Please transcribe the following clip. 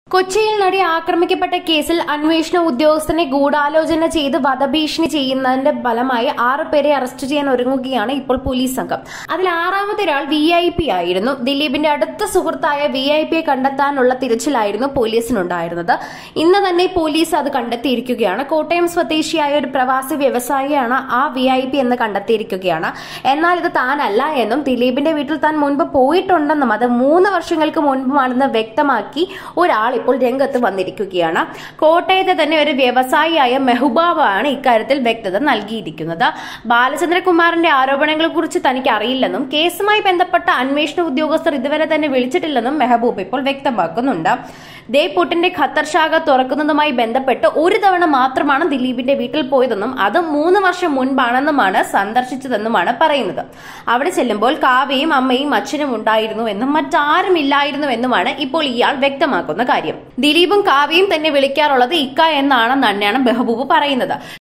കൊച്ചിയിൽ നടി ആക്രമിക്കപ്പെട്ട കേസിൽ അന്വേഷണ ഉദ്യോഗസ്ഥനെ ഗൂഢാലോചന ചെയ്ത് വധഭീഷണി ചെയ്യുന്നതിന്റെ ഫലമായി ആറ് പേരെ അറസ്റ്റ് ചെയ്യാൻ ഒരുങ്ങുകയാണ് ഇപ്പോൾ പോലീസ് സംഘം അതിൽ ആറാമത്തെ ഒരാൾ വി ഐ പി ആയിരുന്നു ദിലീപിന്റെ അടുത്ത സുഹൃത്തായ വി ഐ പിയെ കണ്ടെത്താനുള്ള തിരച്ചിലായിരുന്നു പോലീസിനുണ്ടായിരുന്നത് ഇന്ന് തന്നെ പോലീസ് അത് കണ്ടെത്തിയിരിക്കുകയാണ് കോട്ടയം സ്വദേശിയായ ഒരു പ്രവാസി വ്യവസായിയാണ് ആ വി ഐ പി എന്ന് കണ്ടെത്തിയിരിക്കുകയാണ് എന്നാൽ ഇത് താനല്ല എന്നും ദിലീപിന്റെ വീട്ടിൽ താൻ മുൻപ് പോയിട്ടുണ്ടെന്നും അത് മൂന്ന് വർഷങ്ങൾക്ക് മുൻപുമാണെന്ന് വ്യക്തമാക്കി ഒരാൾ ഇപ്പോൾ രംഗത്ത് വന്നിരിക്കുകയാണ് കോട്ടയത്തെ തന്നെ ഒരു വ്യവസായിയായ മെഹുബാബാണ് ഇക്കാര്യത്തിൽ വ്യക്തത നൽകിയിരിക്കുന്നത് ബാലചന്ദ്രകുമാറിന്റെ ആരോപണങ്ങളെ കുറിച്ച് തനിക്ക് അറിയില്ലെന്നും കേസുമായി ബന്ധപ്പെട്ട അന്വേഷണ ഉദ്യോഗസ്ഥർ ഇതുവരെ തന്നെ വിളിച്ചിട്ടില്ലെന്നും മെഹബൂബ് ഇപ്പോൾ വ്യക്തമാക്കുന്നുണ്ട് ദേ പുട്ടിന്റെ ഖത്തർ ശാഖ തുറക്കുന്നതുമായി ബന്ധപ്പെട്ട് ഒരു തവണ മാത്രമാണ് ദിലീപിന്റെ വീട്ടിൽ പോയതെന്നും അത് മൂന്ന് വർഷം മുൻപാണെന്നുമാണ് സന്ദർശിച്ചതെന്നുമാണ് പറയുന്നത് അവിടെ ചെല്ലുമ്പോൾ കാവയും അമ്മയും അച്ഛനും ഉണ്ടായിരുന്നു എന്നും മറ്റാരും ഇല്ലായിരുന്നു എന്നുമാണ് ഇപ്പോൾ ഇയാൾ വ്യക്തമാക്കുന്ന കാര്യം ദിലീപും കാവ്യയും തന്നെ വിളിക്കാറുള്ളത് ഇക്ക എന്നാണെന്ന് തന്നെയാണ് മെഹബൂബ് പറയുന്നത്